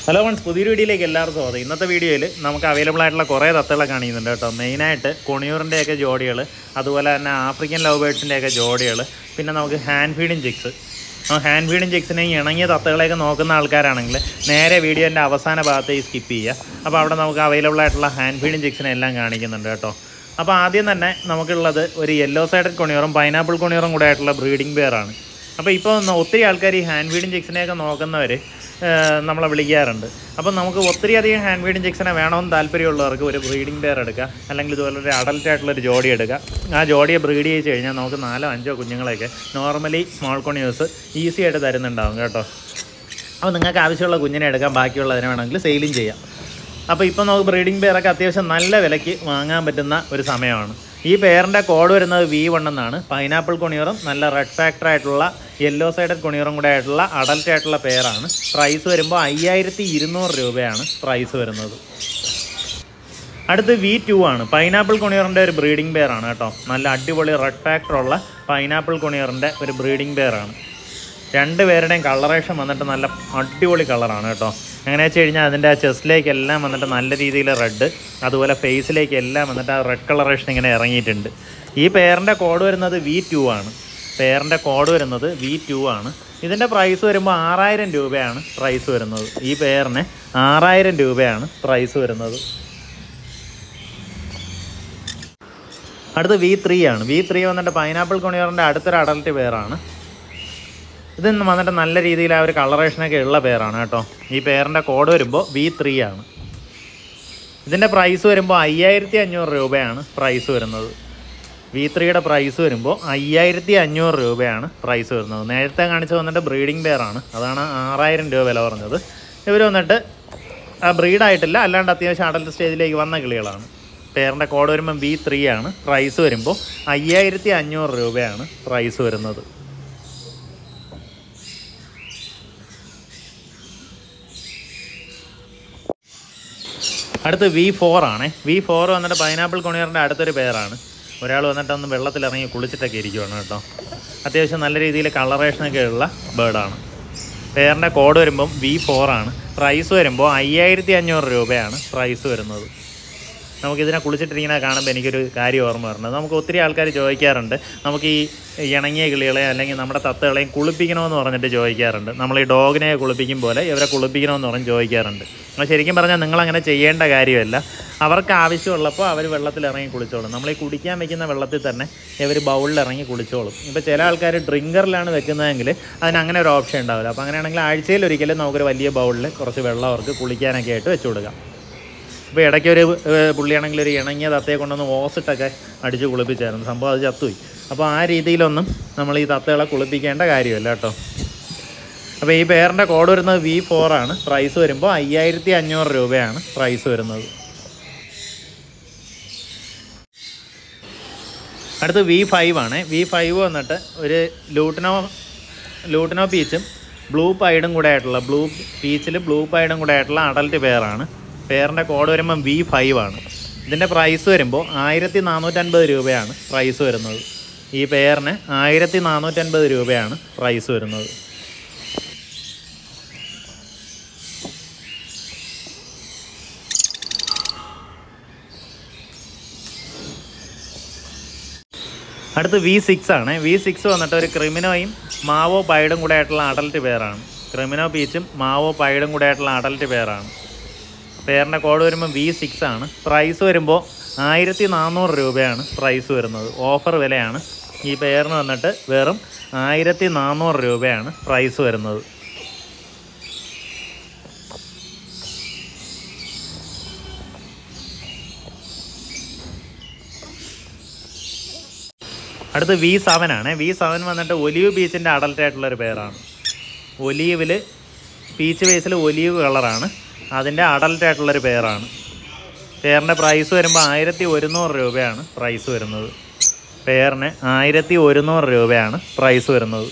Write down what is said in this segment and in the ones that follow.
hello ones പുതിയൊരു വീഡിയോയിലേക്ക് എല്ലാവർക്കും സ്വാഗതം ഇന്നത്തെ വീഡിയോയിൽ നമുക്ക് അവൈലബിൾ ആയിട്ടുള്ള കുറേ തത്തകളെ കാണിക്കുന്നുണ്ട് കേട്ടോ മെയിനായിട്ട് കൊണിയൂറിൻ്റെയൊക്കെ ജോഡികൾ അതുപോലെ തന്നെ ആഫ്രിക്കൻ ലവ് ബേഡ്സിൻ്റെയൊക്കെ ജോഡികൾ പിന്നെ നമുക്ക് ഹാൻഡ് ഫീഡിങ് ചിക്സ് ആ ഹാൻഡ് ഫീഡിങ് ചിക്സിനെ ഇണങ്ങിയ തത്തകളെയൊക്കെ നോക്കുന്ന ആൾക്കാരാണെങ്കിൽ നേരെ വീഡിയോൻ്റെ അവസാന ഭാഗത്തേക്ക് സ്കിപ്പ് ചെയ്യുക അപ്പോൾ അവിടെ നമുക്ക് അവൈലബിൾ ആയിട്ടുള്ള ഹാൻഡ് ഫീഡിങ് ചിക്സിനെ എല്ലാം കാണിക്കുന്നുണ്ട് കേട്ടോ അപ്പോൾ ആദ്യം തന്നെ നമുക്കുള്ളത് ഒരു യെല്ലോ സൈഡഡ് കൊണിയൂറും പൈനാപ്പിൾ കൊണിയൂറും കൂടെ ആയിട്ടുള്ള ബ്രീഡിംഗ് പെയറാണ് അപ്പോൾ ഇപ്പോൾ ഒത്തിരി ആൾക്കാർ ഈ ഹാൻഡ് ഫീഡിങ് ചിക്സിനെയൊക്കെ നോക്കുന്നവർ നമ്മളെ വിളിക്കാറുണ്ട് അപ്പം നമുക്ക് ഒത്തിരി അധികം ഹാൻഡ് ഫീഡിങ് ചിക്സിനെ വേണമെന്ന് താല്പര്യമുള്ളവർക്ക് ഒരു ബ്രീഡിംഗ് പെയർ എടുക്കുക അല്ലെങ്കിൽ ഇതുപോലെ ഒരു അഡൽട്ട് ആയിട്ടുള്ള ഒരു ജോഡി എടുക്കുക ആ ജോഡിയെ ബ്രീഡ് ചെയ്ത് കഴിഞ്ഞാൽ നമുക്ക് നാലോ അഞ്ചോ കുഞ്ഞുങ്ങളെയൊക്കെ നോർമലി സ്മോൾ കോണിയേഴ്സ് ഈസി ആയിട്ട് തരുന്നുണ്ടാവും കേട്ടോ അപ്പോൾ നിങ്ങൾക്ക് ആവശ്യമുള്ള കുഞ്ഞിനെ എടുക്കാം ബാക്കിയുള്ളതിനെ വേണമെങ്കിൽ സെയിലും ചെയ്യാം അപ്പോൾ ഇപ്പോൾ നമുക്ക് ബ്രീഡിംഗ് പെയറൊക്കെ അത്യാവശ്യം നല്ല വിലയ്ക്ക് വാങ്ങാൻ പറ്റുന്ന ഒരു സമയമാണ് ഈ പെയറിൻ്റെ കോഡ് വരുന്നത് വി വൺ എന്നാണ് പൈനാപ്പിൾ കൊണിയറും നല്ല റെഡ് ഫാക്ടർ ആയിട്ടുള്ള യെല്ലോ സൈഡഡ് കൊണിയറും കൂടെ ആയിട്ടുള്ള അഡൽട്ട് ആയിട്ടുള്ള പെയറാണ് പ്രൈസ് വരുമ്പോൾ അയ്യായിരത്തി ഇരുന്നൂറ് രൂപയാണ് പ്രൈസ് വരുന്നത് അടുത്ത് വി ടു ആണ് പൈനാപ്പിൾ കൊണിയറിൻ്റെ ഒരു ബ്രീഡിംഗ് പെയറാണ് കേട്ടോ നല്ല അടിപൊളി റെഡ് ഫാക്ടർ ഉള്ള പൈനാപ്പിൾ കൊണിയറിൻ്റെ ഒരു ബ്രീഡിംഗ് പെയറാണ് രണ്ട് പേരുടെയും കളറേഷൻ വന്നിട്ട് നല്ല അടിപൊളി കളറാണ് കേട്ടോ എങ്ങനെയാ വെച്ച് കഴിഞ്ഞാൽ അതിൻ്റെ ആ ചെസ്റ്റിലേക്ക് എല്ലാം വന്നിട്ട് നല്ല രീതിയിൽ റെഡ് അതുപോലെ ഫേസിലേക്ക് എല്ലാം വന്നിട്ട് ആ റെഡ് കളറേഷൻ ഇങ്ങനെ ഇറങ്ങിയിട്ടുണ്ട് ഈ പെയറിൻ്റെ കോഡ് വരുന്നത് വി ടു ആണ് പെയറിൻ്റെ കോഡ് വരുന്നത് വി ടു ആണ് ഇതിൻ്റെ പ്രൈസ് വരുമ്പോൾ ആറായിരം രൂപയാണ് പ്രൈസ് വരുന്നത് ഈ പെയറിന് ആറായിരം രൂപയാണ് പ്രൈസ് വരുന്നത് അടുത്ത് വി ത്രീ ആണ് വി ത്രീ വന്നിട്ട് പൈനാപ്പിൾ കൊണിയറിൻ്റെ അടുത്തൊരു അഡൽട്ട് പെയറാണ് ഇത് വന്നിട്ട് നല്ല രീതിയിൽ ആ ഒരു കളറേഷനൊക്കെ ഉള്ള പേരാണ് കേട്ടോ ഈ പേരിൻ്റെ കോഡ് വരുമ്പോൾ വി ത്രീ ആണ് ഇതിൻ്റെ പ്രൈസ് വരുമ്പോൾ അയ്യായിരത്തി അഞ്ഞൂറ് രൂപയാണ് പ്രൈസ് വരുന്നത് വി ത്രീയുടെ പ്രൈസ് വരുമ്പോൾ അയ്യായിരത്തി അഞ്ഞൂറ് രൂപയാണ് പ്രൈസ് വരുന്നത് നേരത്തെ കാണിച്ച് വന്നിട്ട് ബ്രീഡിംഗ് പെയറാണ് അതാണ് ആറായിരം രൂപ വില പറഞ്ഞത് ഇവർ വന്നിട്ട് ആ ബ്രീഡായിട്ടില്ല അല്ലാണ്ട് അത്യാവശ്യം അഡൽട്ട് സ്റ്റേജിലേക്ക് വന്ന കിളികളാണ് പേരിൻ്റെ കോഡ് വരുമ്പോൾ വി ത്രീ ആണ് പ്രൈസ് വരുമ്പോൾ അയ്യായിരത്തി അഞ്ഞൂറ് രൂപയാണ് പ്രൈസ് വരുന്നത് അടുത്ത് വി ഫോർ ആണ് വി ഫോർ വന്നിട്ട് പൈനാപ്പിൾ കൊണിയറിൻ്റെ അടുത്തൊരു പേരാണ് ഒരാൾ വന്നിട്ട് ഒന്ന് വെള്ളത്തിലിറങ്ങി കുളിച്ചിട്ടൊക്കെ ഇരിക്കുവാണ് കേട്ടോ അത്യാവശ്യം നല്ല രീതിയിൽ കളറേഷനൊക്കെ ഉള്ള ബേർഡാണ് പേരിൻ്റെ കോഡ് വരുമ്പം വി ഫോർ ആണ് പ്രൈസ് വരുമ്പോൾ അയ്യായിരത്തി അഞ്ഞൂറ് രൂപയാണ് പ്രൈസ് വരുന്നത് നമുക്കിതിനെ കുളിച്ചിട്ടിരിക്കുന്നത് കാണുമ്പോൾ എനിക്കൊരു കാര്യം ഓർമ്മ വരുന്നത് നമുക്ക് ഒത്തിരി ആൾക്കാർ ചോദിക്കാറുണ്ട് നമുക്ക് ഈ ഇണങ്ങിയ കിളികളെ അല്ലെങ്കിൽ നമ്മുടെ തത്തകളെയും കുളിപ്പിക്കണമെന്ന് പറഞ്ഞിട്ട് ചോദിക്കാറുണ്ട് നമ്മൾ ഈ ഡോഗിനെ കുളിപ്പിക്കും പോലെ ഇവരെ കുളിപ്പിക്കണമെന്ന് പറഞ്ഞ് ചോദിക്കാറുണ്ട് അപ്പോൾ ശരിക്കും പറഞ്ഞാൽ നിങ്ങളങ്ങനെ ചെയ്യേണ്ട കാര്യമല്ല അവർക്ക് ആവശ്യമുള്ളപ്പോൾ അവർ വെള്ളത്തിൽ ഇറങ്ങി കുളിച്ചോളും നമ്മൾ ഈ കുടിക്കാൻ വെക്കുന്ന വെള്ളത്തിൽ തന്നെ ഇവർ ബൗളിൽ ഇറങ്ങി കുളിച്ചോളും ഇപ്പോൾ ചില ആൾക്കാർ ഡ്രിങ്കറിലാണ് വെക്കുന്നതെങ്കിൽ അതിന് അങ്ങനെ ഒരു ഓപ്ഷൻ ഉണ്ടാവില്ല അപ്പോൾ അങ്ങനെയാണെങ്കിൽ ആഴ്ചയിൽ ഒരിക്കലും നമുക്കൊരു വലിയ ബൗളിൽ കുറച്ച് വെള്ളം അവർക്ക് കുളിക്കാനൊക്കെ ആയിട്ട് വെച്ച് കൊടുക്കാം ഇപ്പോൾ ഇടയ്ക്ക് ഒരു ഏഹ്, പുള്ളിയാണെങ്കിൽ ഒരു ഇണങ്ങിയ തത്തയെ കൊണ്ടൊന്ന് ഓസിട്ടൊക്കെ അടിച്ച് കുളിപ്പിച്ചായിരുന്നു സംഭവം അത് ചത്തുപോയി അപ്പോൾ ആ രീതിയിലൊന്നും നമ്മൾ ഈ തത്തകളെ കുളിപ്പിക്കേണ്ട കാര്യമല്ല കേട്ടോ അപ്പോൾ ഈ പേരിൻ്റെ കോഡ് വരുന്നത് വി ഫോർ ആണ് പ്രൈസ് വരുമ്പോൾ അയ്യായിരത്തി അഞ്ഞൂറ് രൂപയാണ് പ്രൈസ് വരുന്നത് അടുത്ത് വി ഫൈവ് ആണ് വി ഫൈവ് വന്നിട്ട് ഒരു ലൂട്ടിനോ ലൂട്ടിനോ പീച്ചും ബ്ലൂ പൈഡും കൂടെ ആയിട്ടുള്ള ബ്ലൂ പീച്ചിൽ ബ്ലൂ പൈഡും കൂടെ ആയിട്ടുള്ള അഡൽട്ട് പെയറാണ് പെയറിൻ്റെ കോഡ് വരുമ്പം വി ഫൈവ് ആണ് ഇതിൻ്റെ പ്രൈസ് വരുമ്പോൾ ആയിരത്തി നാനൂറ്റൻപത് രൂപയാണ് പ്രൈസ് വരുന്നത് ഈ പെയറിന് ആയിരത്തി നാനൂറ്റൻപത് രൂപയാണ് പ്രൈസ് വരുന്നത് അടുത്ത് വി സിക്സ് ആണ് വി സിക്സ് വന്നിട്ട് ഒരു ക്രിമിനോയും മാവോ പൈഡും കൂടെ ആയിട്ടുള്ള അഡൽട്ട് പെയറാണ് ക്രിമിനോ പീച്ചും മാവോ പൈഡും കൂടെ ആയിട്ടുള്ള അഡൽട്ട് പെയറാണ് പെയറിൻ്റെ കോഡ് വരുമ്പോൾ വി സിക്സ് ആണ് പ്രൈസ് വരുമ്പോൾ ആയിരത്തി നാനൂറ് രൂപയാണ് പ്രൈസ് വരുന്നത് ഓഫർ വിലയാണ് ഈ പെയറിന് വന്നിട്ട് വെറും ആയിരത്തി നാനൂറ് രൂപയാണ് പ്രൈസ് വരുന്നത് അടുത്ത് വി സെവൻ ആണ് വി സെവൻ വന്നിട്ട് ഒലീവ് ബീച്ചിൻ്റെ അഡൽട്ട് ആയിട്ടുള്ള ഒരു പേരാണ് ഒലീവിൽ പീച്ച് ബേസിൽ ഒലീവ് കളറാണ് അതിൻ്റെ അഡൽട്ട് ആയിട്ടുള്ളൊരു പേരാണ് പേരിൻ്റെ പ്രൈസ് വരുമ്പോൾ ആയിരത്തി ഒരുന്നൂറ് രൂപയാണ് പ്രൈസ് വരുന്നത് പേരിന് ആയിരത്തി ഒരുന്നൂറ് രൂപയാണ് പ്രൈസ് വരുന്നത്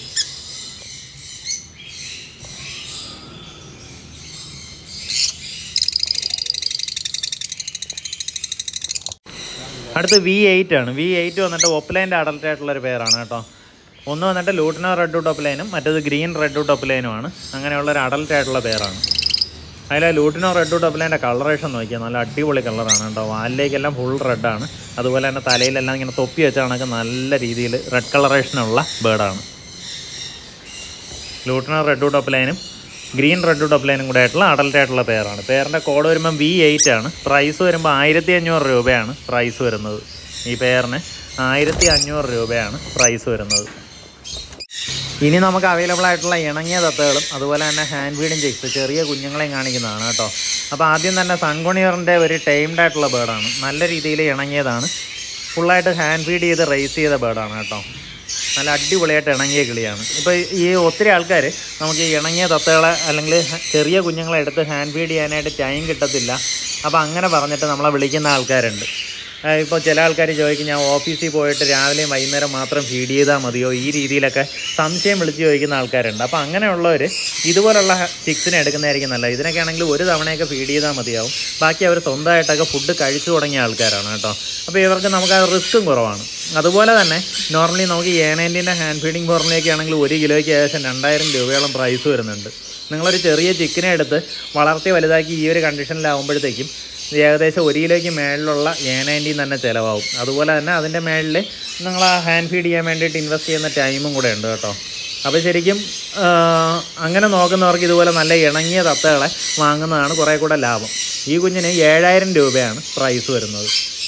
അടുത്ത് വി എയ്റ്റ് ആണ് വി എയ്റ്റ് വന്നിട്ട് ഒപ്ലൈൻ്റെ അഡൽട്ട് ആയിട്ടുള്ള ഒരു പേരാണ് കേട്ടോ ഒന്ന് വന്നിട്ട് ലൂട്ടിനോ റെഡ് ടോപ്പ് ലൈനും മറ്റേത് ഗ്രീൻ റെഡ് ടോപ്പ് ലൈനുമാണ് അങ്ങനെയുള്ള ഒരു അഡൽട്ട് ആയിട്ടുള്ള പേരാണ് അതിലെ ലൂട്ടിനോ റെഡ് ടോപ്പിലെ കളറേഷൻ നോക്കിയാൽ നല്ല അടിപൊളി കളറാണ് കേട്ടോ വാലിലേക്കെല്ലാം ഫുൾ റെഡാണ് അതുപോലെ തന്നെ തലയിലെല്ലാം ഇങ്ങനെ തൊപ്പി വെച്ച കണക്ക് നല്ല രീതിയിൽ റെഡ് കളറേഷനുള്ള ബേർഡാണ് ലൂട്ടിനോ റെഡ് ടോപ്പ് ലൈനും ഗ്രീൻ റെഡ് ടോപ്പ് ലൈനും കൂടെ ആയിട്ടുള്ള അഡൽട്ട് ആയിട്ടുള്ള പേരാണ് പേരിൻ്റെ കോഡ് വരുമ്പോൾ വി എയ്റ്റ് ആണ് പ്രൈസ് വരുമ്പോൾ ആയിരത്തി അഞ്ഞൂറ് രൂപയാണ് പ്രൈസ് വരുന്നത് ഈ പേരിന് ആയിരത്തി അഞ്ഞൂറ് രൂപയാണ് പ്രൈസ് വരുന്നത് ഇനി നമുക്ക് അവൈലബിൾ ആയിട്ടുള്ള ഇണങ്ങിയ തത്തകളും അതുപോലെ തന്നെ ഹാൻഡ് ഫീഡിങ് ചിക്സ് ചെറിയ കുഞ്ഞുങ്ങളെയും കാണിക്കുന്നതാണ് കേട്ടോ അപ്പോൾ ആദ്യം തന്നെ സൺകൊണിയറിൻ്റെ ഒരു ടൈംഡ് ആയിട്ടുള്ള ബേർഡാണ് നല്ല രീതിയിൽ ഇണങ്ങിയതാണ് ഫുള്ളായിട്ട് ഹാൻഡ് ഫീഡ് ചെയ്ത് റേസ് ചെയ്ത ബേർഡാണ് കേട്ടോ നല്ല അടിപൊളിയായിട്ട് ഇണങ്ങിയ കിളിയാണ് ഇപ്പോൾ ഈ ഒത്തിരി ആൾക്കാർ നമുക്ക് ഈ ഇണങ്ങിയ തത്തകളെ അല്ലെങ്കിൽ ചെറിയ കുഞ്ഞുങ്ങളെ എടുത്ത് ഹാൻഡ് ഫീഡ് ചെയ്യാനായിട്ട് ടൈം കിട്ടത്തില്ല അപ്പോൾ അങ്ങനെ പറഞ്ഞിട്ട് നമ്മളെ വിളിക്കുന്ന ആൾക്കാരുണ്ട് ഇപ്പോൾ ചില ആൾക്കാർ ചോദിക്കും ഞാൻ ഓഫീസിൽ പോയിട്ട് രാവിലെയും വൈകുന്നേരം മാത്രം ഫീഡ് ചെയ്താൽ മതിയോ ഈ രീതിയിലൊക്കെ സംശയം വിളിച്ച് ചോദിക്കുന്ന ആൾക്കാരുണ്ട് അപ്പോൾ അങ്ങനെയുള്ളവർ ഇതുപോലുള്ള ചിക്സിനെ എടുക്കുന്നതായിരിക്കും നല്ലത് ഇതിനൊക്കെ ആണെങ്കിൽ ഒരു തവണയൊക്കെ ഫീഡ് ചെയ്താൽ മതിയാവും ബാക്കി അവർ സ്വന്തമായിട്ടൊക്കെ ഫുഡ് കഴിച്ചു തുടങ്ങിയ ആൾക്കാരാണ് കേട്ടോ അപ്പോൾ ഇവർക്ക് നമുക്ക് ആ റിസ്ക്കും കുറവാണ് അതുപോലെ തന്നെ നോർമലി നമുക്ക് ഏനേൻറ്റിൻ്റെ ഹാൻഡ് ഫീഡിംഗ് ഫോർമിലേക്ക് ആണെങ്കിൽ ഒരു കിലോയ്ക്ക് ഏകദേശം രണ്ടായിരം രൂപയോളം പ്രൈസ് വരുന്നുണ്ട് നിങ്ങളൊരു ചെറിയ ചിക്കനെ എടുത്ത് വളർത്തി വലുതാക്കി ഈ ഒരു കണ്ടീഷനിലാവുമ്പോഴത്തേക്കും ഏകദേശം ഒരു കിലോയ്ക്ക് മേളിലുള്ള ഏനൈൻറ്റീൻ തന്നെ ചിലവാകും അതുപോലെ തന്നെ അതിൻ്റെ മേളിൽ നിങ്ങൾ ആ ഹാൻഡ് ഫീഡ് ചെയ്യാൻ വേണ്ടിയിട്ട് ഇൻവെസ്റ്റ് ചെയ്യുന്ന ടൈമും കൂടെ ഉണ്ട് കേട്ടോ അപ്പോൾ ശരിക്കും ആ, അങ്ങനെ നോക്കുന്നവർക്ക് ഇതുപോലെ നല്ല ഇണങ്ങിയ തത്തകളെ വാങ്ങുന്നതാണ് കുറേ കൂടെ ലാഭം ഈ കുഞ്ഞിന് ഏഴായിരം രൂപയാണ് പ്രൈസ് വരുന്നത്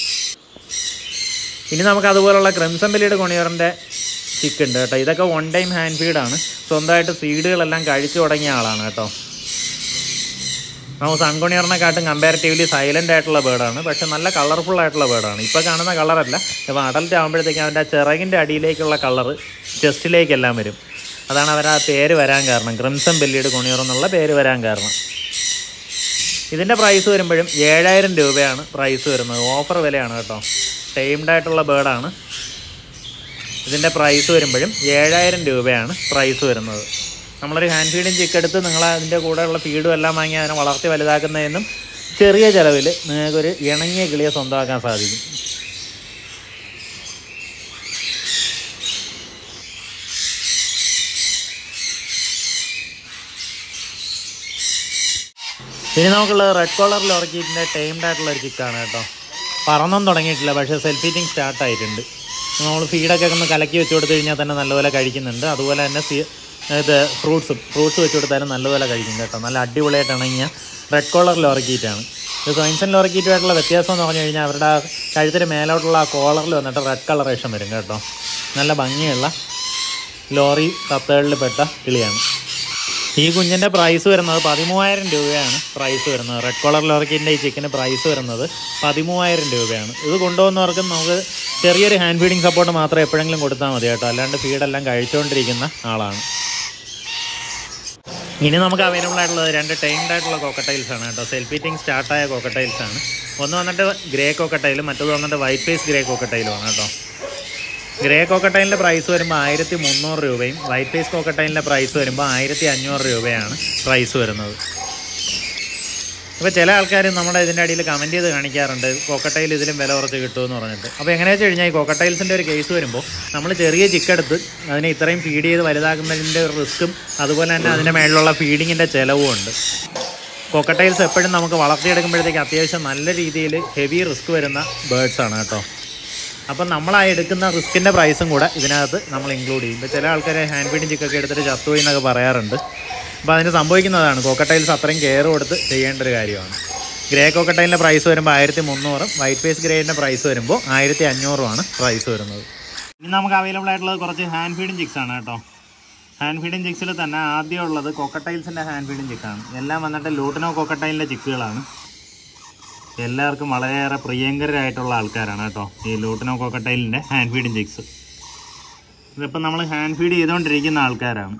ഇനി നമുക്ക് അതുപോലുള്ള ക്രിംസൺ ബെല്ലിയുടെ കൊണിയറിൻ്റെ ചിക്ക് ഉണ്ട് കേട്ടോ ഇതൊക്കെ വൺ ടൈം ഹാൻഡ് ഫീഡാണ് സ്വന്തമായിട്ട് സീഡുകളെല്ലാം കഴിച്ചു തുടങ്ങിയ ആളാണ് കേട്ടോ നമുക്ക് സൺകൊണിയറിനെക്കാട്ടും കമ്പാരിറ്റീവ്ലി സൈലൻ്റ് ആയിട്ടുള്ള ബേർഡാണ് പക്ഷെ നല്ല കളർഫുൾ ആയിട്ടുള്ള ബേർഡാണ് ഇപ്പോൾ കാണുന്ന കളറല്ല ഇപ്പോൾ അഡൽറ്റ് ആകുമ്പോഴത്തേക്കും അവൻ്റെ ആ ചിറകിൻ്റെ അടിയിലേക്കുള്ള കളറ് ചെസ്റ്റിലേക്കെല്ലാം വരും അതാണ് അവർ ആ പേര് വരാൻ കാരണം ക്രിംസൺ ബെല്ലിയുടെ കൊണിയർ എന്നുള്ള പേര് വരാൻ കാരണം ഇതിൻ്റെ പ്രൈസ് വരുമ്പോഴും ഏഴായിരം രൂപയാണ് പ്രൈസ് വരുന്നത് ഓഫർ വിലയാണ് കേട്ടോ ടൈംഡ് ആയിട്ടുള്ള ബേർഡാണ് ഇതിൻ്റെ പ്രൈസ് വരുമ്പോഴും ഏഴായിരം രൂപയാണ് പ്രൈസ് വരുന്നത് നമ്മളൊരു ഹാൻഡ് ഫീഡിങ് ചിക്ക് എടുത്ത് നിങ്ങൾ അതിൻ്റെ കൂടെയുള്ള ഫീഡും എല്ലാം വാങ്ങി അതിനെ വളർത്തി വലുതാക്കുന്നതിനും ചെറിയ ചിലവിൽ നിങ്ങൾക്കൊരു ഇണങ്ങിയ കിളിയെ സ്വന്തമാക്കാൻ സാധിക്കും ഇനി നമുക്കുള്ളത് റെഡ് കോളറിൽ ഉറക്കിയിട്ടിൻ്റെ ടൈംഡ് ആയിട്ടുള്ള ഒരു ചിക്കാണ് കേട്ടോ പറന്നൊന്നും തുടങ്ങിയിട്ടില്ല പക്ഷേ സെൽഫീറ്റിംഗ് സ്റ്റാർട്ട് ആയിട്ടുണ്ട് നമ്മൾ ഫീഡൊക്കെ ഒന്ന് കലക്കി വെച്ച് കൊടുത്തു കഴിഞ്ഞാൽ തന്നെ നല്ലപോലെ കഴിക്കുന്നുണ്ട് അതുപോലെ തന്നെ സി ഇത് ഫ്രൂട്ട്സും ഫ്രൂട്ട്സ് വെച്ച് കൊടുത്താലും നല്ലപോലെ കഴിക്കും കേട്ടോ നല്ല അടിപൊളിയായിട്ട് ഇണങ്ങിയ റെഡ് കോളറിൽ ഉറക്കിയിട്ടാണ് ഇത് സയൻസിൽ ഉറക്കിയിട്ടുമായിട്ടുള്ള വ്യത്യാസം എന്ന് പറഞ്ഞു കഴിഞ്ഞാൽ അവരുടെ ആ കഴുത്തിന് മേലോട്ടുള്ള ആ കോളറിൽ വന്നിട്ട് റെഡ് കളറേഷൻ വരും കേട്ടോ നല്ല ഭംഗിയുള്ള ലോറി തത്തകളിൽ പെട്ട കിളിയാണ് ഈ കുഞ്ഞിൻ്റെ പ്രൈസ് വരുന്നത് പതിമൂവായിരം രൂപയാണ് പ്രൈസ് വരുന്നത് റെഡ് കളർ ലോറക്കിൻ്റെ ഈ ചിക്കന് പ്രൈസ് വരുന്നത് പതിമൂവായിരം രൂപയാണ് ഇത് കൊണ്ടുപോകുന്നവർക്ക് നമുക്ക് ചെറിയൊരു ഹാൻഡ് ഫീഡിങ് സപ്പോർട്ട് മാത്രം എപ്പോഴെങ്കിലും കൊടുത്താൽ മതി കേട്ടോ അല്ലാണ്ട് ഫീഡെല്ലാം കഴിച്ചുകൊണ്ടിരിക്കുന്ന ആളാണ് ഇനി നമുക്ക് അവൈലബിൾ ആയിട്ടുള്ളത് രണ്ട് ടൈംഡ് ആയിട്ടുള്ള കോക്കട്ടൈൽസ് ആണ് കേട്ടോ സെൽഫീറ്റിംഗ് സ്റ്റാർട്ടായ കോക്കട്ടൈൽസ് ആണ് ഒന്ന് വന്നിട്ട് ഗ്രേ കോക്കട്ടൈലും മറ്റത് വന്നിട്ട് വൈറ്റ് ഫേസ് ഗ്രേ കോക്കട്ടൈലും ആണ് കേട്ടോ ഗ്രേ കോക്കട്ടൈലിൻ്റെ പ്രൈസ് വരുമ്പോൾ ആയിരത്തി മുന്നൂറ് രൂപയും വൈറ്റ് ഫേസ് കോക്കട്ടൈലിൻ്റെ പ്രൈസ് വരുമ്പോൾ ആയിരത്തി അഞ്ഞൂറ് രൂപയാണ് പ്രൈസ് വരുന്നത് അപ്പോൾ ചില ആൾക്കാർ നമ്മുടെ ഇതിൻ്റെ അടിയിൽ കമൻറ്റ് ചെയ്ത് കാണിക്കാറുണ്ട് കോക്കട്ടൈൽ ഇതിലും വില കുറച്ച് കിട്ടുമെന്ന് പറഞ്ഞിട്ട് അപ്പോൾ എങ്ങനെയാണെന്ന് വെച്ച് കഴിഞ്ഞാൽ ഈ കോക്കട്ടൈൽസിൻ്റെ ഒരു കേസ് വരുമ്പോൾ നമ്മൾ ചെറിയ ചിക്കെടുത്ത് അതിനെ ഇത്രയും ഫീഡ് ചെയ്ത് വലുതാക്കുന്നതിൻ്റെ ഒരു റിസ്ക്കും അതുപോലെ തന്നെ അതിൻ്റെ മേളിലുള്ള ഫീഡിങ്ങിൻ്റെ ചിലവും ഉണ്ട് കോക്കട്ടൈൽസ് എപ്പോഴും നമുക്ക് വളർത്തിയെടുക്കുമ്പോഴത്തേക്ക് അത്യാവശ്യം നല്ല രീതിയിൽ ഹെവി റിസ്ക് വരുന്ന ബേർഡ്സ് ആണ് കേട്ടോ അപ്പം നമ്മൾ ആ എടുക്കുന്ന റിസ്കിൻ്റെ പ്രൈസും കൂടെ ഇതിനകത്ത് നമ്മൾ ഇൻക്ലൂഡ് ചെയ്യും ഇപ്പോൾ ചില ആൾക്കാർ ഹാൻഡ് ഫീഡിങ് ചിക്കൊക്കെ എടുത്തിട്ട് ചത്തുപോയി എന്നൊക്കെ പറയാറുണ്ട് അപ്പോൾ അതിന് സംഭവിക്കുന്നതാണ് കോക്കട്ടൈൽസ് അത്രയും കെയർ കൊടുത്ത് ചെയ്യേണ്ട ഒരു കാര്യമാണ് ഗ്രേ കോക്കട്ടൈലിൻ്റെ പ്രൈസ് വരുമ്പോൾ ആയിരത്തി മുന്നൂറും വൈറ്റ് ഫേസ് ഗ്രേഡിൻ്റെ പ്രൈസ് വരുമ്പോൾ ആയിരത്തി അഞ്ഞൂറുമാണ് പ്രൈസ് വരുന്നത് ഇനി നമുക്ക് അവൈലബിൾ ആയിട്ടുള്ളത് കുറച്ച് ഹാൻഡ് ഫീഡിങ് ചിക്സ് ആണ് കേട്ടോ ഹാൻഡ് ഫീഡിങ് ചിക്സിൽ തന്നെ ആദ്യം ഉള്ളത് കോക്കട്ടൈൽസിൻ്റെ ഹാൻഡ് ഫീഡിങ് ചിക്കാണ് എല്ലാം വന്നിട്ട് ലൂട്ടിനോ കോക്കട്ടൈലിൻ്റെ ചിക്കുകളാണ് എല്ലാവർക്കും വളരെയേറെ പ്രിയങ്കരായിട്ടുള്ള ആൾക്കാരാണ് കേട്ടോ ഈ ലൂട്ടിനോ കോക്കട്ടൈലിൻ്റെ ഹാൻഡ് ഫീഡിങ് ചിക്സ് ഇതിപ്പോൾ നമ്മൾ ഹാൻഡ് ഫീഡ് ചെയ്തുകൊണ്ടിരിക്കുന്ന ആൾക്കാരാണ്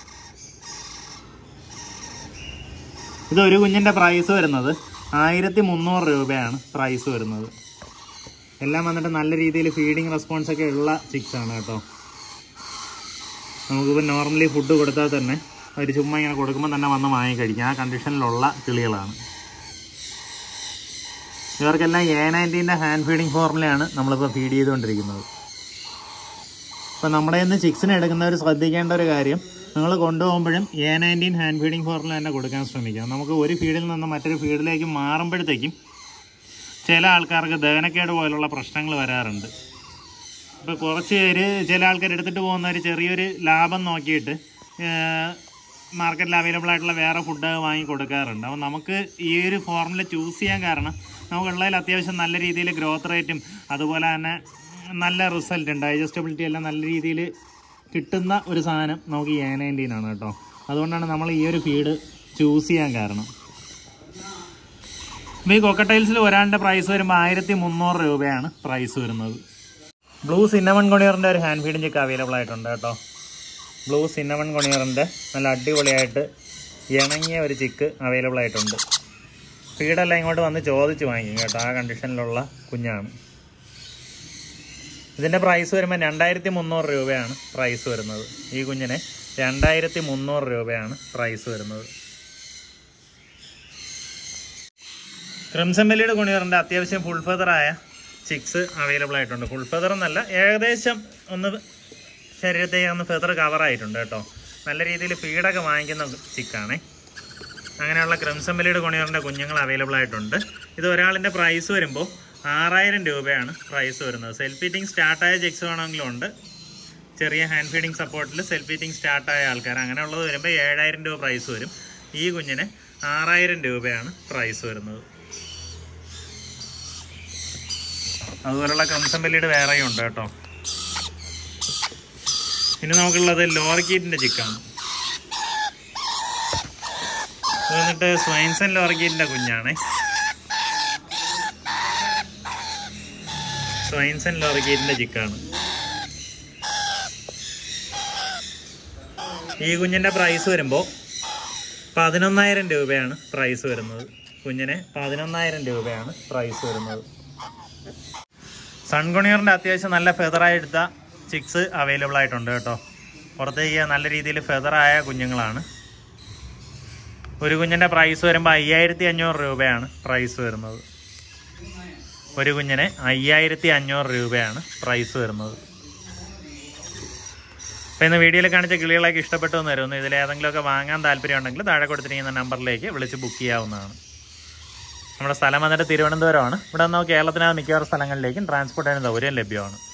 ഇത് ഒരു കുഞ്ഞിൻ്റെ പ്രൈസ് വരുന്നത് ആയിരത്തി മുന്നൂറ് രൂപയാണ് പ്രൈസ് വരുന്നത് എല്ലാം വന്നിട്ട് നല്ല രീതിയിൽ ഫീഡിങ് റെസ്പോൺസ് ഒക്കെ ഉള്ള ചിക്സ് ആണ് കേട്ടോ നമുക്കിപ്പോൾ നോർമലി ഫുഡ് കൊടുത്താൽ തന്നെ അവർ ചുമ്മാ ഇങ്ങനെ കൊടുക്കുമ്പോൾ തന്നെ വന്ന് വാങ്ങി കഴിക്കാം ആ കണ്ടീഷനിലുള്ള കിളികളാണ് ഇവർക്കെല്ലാം എ നയൻറ്റീൻ്റെ ഹാൻഡ് ഫീഡിങ് ഫോർമുലയാണ് നമ്മളിപ്പോൾ ഫീഡ് ചെയ്തുകൊണ്ടിരിക്കുന്നത് ഇപ്പം നമ്മുടെ ഇന്ന് ചിക്സിനെ എടുക്കുന്നവർ ശ്രദ്ധിക്കേണ്ട ഒരു കാര്യം നിങ്ങൾ കൊണ്ടുപോകുമ്പോഴും A nineteen hand feeding formula തന്നെ കൊടുക്കാൻ ശ്രമിക്കുക നമുക്ക് ഒരു ഫീഡിൽ നിന്ന് മറ്റൊരു ഫീഡിലേക്ക് മാറുമ്പോഴത്തേക്കും ചില ആൾക്കാർക്ക് ദഹനക്കേട് പോലുള്ള പ്രശ്നങ്ങൾ വരാറുണ്ട് ഇപ്പോൾ കുറച്ച് പേര് ചില ആൾക്കാർ എടുത്തിട്ട് പോകുന്നവർ ചെറിയൊരു ലാഭം നോക്കിയിട്ട് മാർക്കറ്റിൽ അവൈലബിൾ ആയിട്ടുള്ള വേറെ ഫുഡ് വാങ്ങി കൊടുക്കാറുണ്ട് അപ്പോൾ നമുക്ക് ഈ ഒരു ഫോർമുല ചൂസ് ചെയ്യാൻ കാരണം നമുക്കുള്ളതിൽ അത്യാവശ്യം നല്ല രീതിയിൽ ഗ്രോത്ത് റേറ്റും അതുപോലെ തന്നെ നല്ല റിസൾട്ടും ഡൈജസ്റ്റബിലിറ്റി എല്ലാം നല്ല രീതിയിൽ കിട്ടുന്ന ഒരു സാധനം നമുക്ക് ഈ ആണ് കേട്ടോ അതുകൊണ്ടാണ് നമ്മൾ ഈ ഒരു ഫീഡ് ചൂസ് ചെയ്യാൻ കാരണം ഇപ്പോൾ ഈ കൊക്കട്ടൈൽസിൽ ഒരാളുടെ പ്രൈസ് വരുമ്പോൾ ആയിരത്തി മുന്നൂറ് രൂപയാണ് പ്രൈസ് വരുന്നത് ബ്ലൂ സിന്നമൺ കൊണിയറിൻ്റെ ഒരു ഹാൻഡ് ഫീഡിംഗ് ഒക്കെ അവൈലബിൾ ആയിട്ടുണ്ട് കേട്ടോ ബ്ലൂ സിന്നമൺ കൊണിയറിൻ്റെ നല്ല അടിപൊളിയായിട്ട് ഇണങ്ങിയ ഒരു ചിക്ക് അവൈലബിൾ ആയിട്ടുണ്ട് ഫീഡെല്ലാം ഇങ്ങോട്ട് വന്ന് ചോദിച്ച് വാങ്ങിക്കും കേട്ടോ ആ കണ്ടീഷനിലുള്ള കുഞ്ഞാണ് ഇതിൻ്റെ പ്രൈസ് വരുമ്പോൾ രണ്ടായിരത്തി മുന്നൂറ് രൂപയാണ് പ്രൈസ് വരുന്നത് ഈ കുഞ്ഞിന് രണ്ടായിരത്തി മുന്നൂറ് രൂപയാണ് പ്രൈസ് വരുന്നത് ക്രിംസൺ വെല്ലിയുടെ കുണിയറിൻ്റെ അത്യാവശ്യം ഫുൾ ഫെദറായ ചിക്സ് അവൈലബിൾ ആയിട്ടുണ്ട് ഫുൾ ഫെദർ എന്നല്ല ഏകദേശം ഒന്ന് ശരീരത്തേക്ക് ഒന്ന് ഫെദർ കവർ ആയിട്ടുണ്ട് കേട്ടോ നല്ല രീതിയിൽ ഫീഡൊക്കെ വാങ്ങിക്കുന്ന ചിക്കാണേ അങ്ങനെയുള്ള ക്രിംസൺ വെല്ലിയുടെ കുണിയറിൻ്റെ കുഞ്ഞുങ്ങൾ അവൈലബിൾ ആയിട്ടുണ്ട് ഇത് ഒരാളിൻ്റെ പ്രൈസ് വരുമ്പോൾ ആറായിരം രൂപയാണ് പ്രൈസ് വരുന്നത് സെൽഫ് ഫീറ്റിംഗ് സ്റ്റാർട്ടായ ചിക്സ് വേണമെങ്കിലും ഉണ്ട് ചെറിയ ഹാൻഡ് ഫീഡിംഗ് സപ്പോർട്ടിൽ സെൽഫ് ഫീറ്റിംഗ് സ്റ്റാർട്ടായ ആൾക്കാർ അങ്ങനെയുള്ളത് വരുമ്പോൾ ഏഴായിരം രൂപ പ്രൈസ് വരും ഈ കുഞ്ഞിന് ആറായിരം രൂപയാണ് പ്രൈസ് വരുന്നത് അതുപോലുള്ള ക്രംസംബല്ലിയുടെ വേറെയും ഉണ്ട് കേട്ടോ പിന്നെ നമുക്കുള്ളത് ലോറിക്കീറ്റിൻ്റെ ചിക്കാണ് ഇത് വന്നിട്ട് സ്വൈൻസൺ ലോറിക്കീറ്റിൻ്റെ കുഞ്ഞാണേ സ്വൈൻസൺ ലോറിക്കീറ്റിൻ്റെ ചിക്കാണ് ഈ കുഞ്ഞിൻ്റെ പ്രൈസ് വരുമ്പോൾ പതിനൊന്നായിരം രൂപയാണ് പ്രൈസ് വരുന്നത് കുഞ്ഞിന് പതിനൊന്നായിരം രൂപയാണ് പ്രൈസ് വരുന്നത് സൺകൊണിയറിൻ്റെ അത്യാവശ്യം നല്ല ഫെദറായി എടുത്ത ചിക്സ് അവൈലബിൾ ആയിട്ടുണ്ട് കേട്ടോ പുറത്തേക്ക് നല്ല രീതിയിൽ ഫെദറായ കുഞ്ഞുങ്ങളാണ് ഒരു കുഞ്ഞിൻ്റെ പ്രൈസ് വരുമ്പോൾ അയ്യായിരത്തി അഞ്ഞൂറ് രൂപയാണ് പ്രൈസ് വരുന്നത് ഒരു കുഞ്ഞിന് അയ്യായിരത്തി അഞ്ഞൂറ് രൂപയാണ് പ്രൈസ് വരുന്നത് അപ്പോൾ ഇന്ന് വീഡിയോയിൽ കാണിച്ച കിളികളൊക്കെ ഇഷ്ടപ്പെട്ടു എന്ന് വരുന്നു ഇതിൽ ഏതെങ്കിലുമൊക്കെ വാങ്ങാൻ താല്പര്യം ഉണ്ടെങ്കിൽ താഴെ കൊടുത്തിരിക്കുന്ന നമ്പറിലേക്ക് വിളിച്ച് ബുക്ക് ചെയ്യാവുന്നതാണ് നമ്മുടെ സ്ഥലം വന്നിട്ട് തിരുവനന്തപുരമാണ് ഇവിടെ നിന്ന് കേരളത്തിനകത്ത് മിക്കവാറും സ്ഥലങ്ങളിലേക്കും ട്രാൻസ്പോർട്ടിന് സൗകര്യം ലഭ്യമാണ്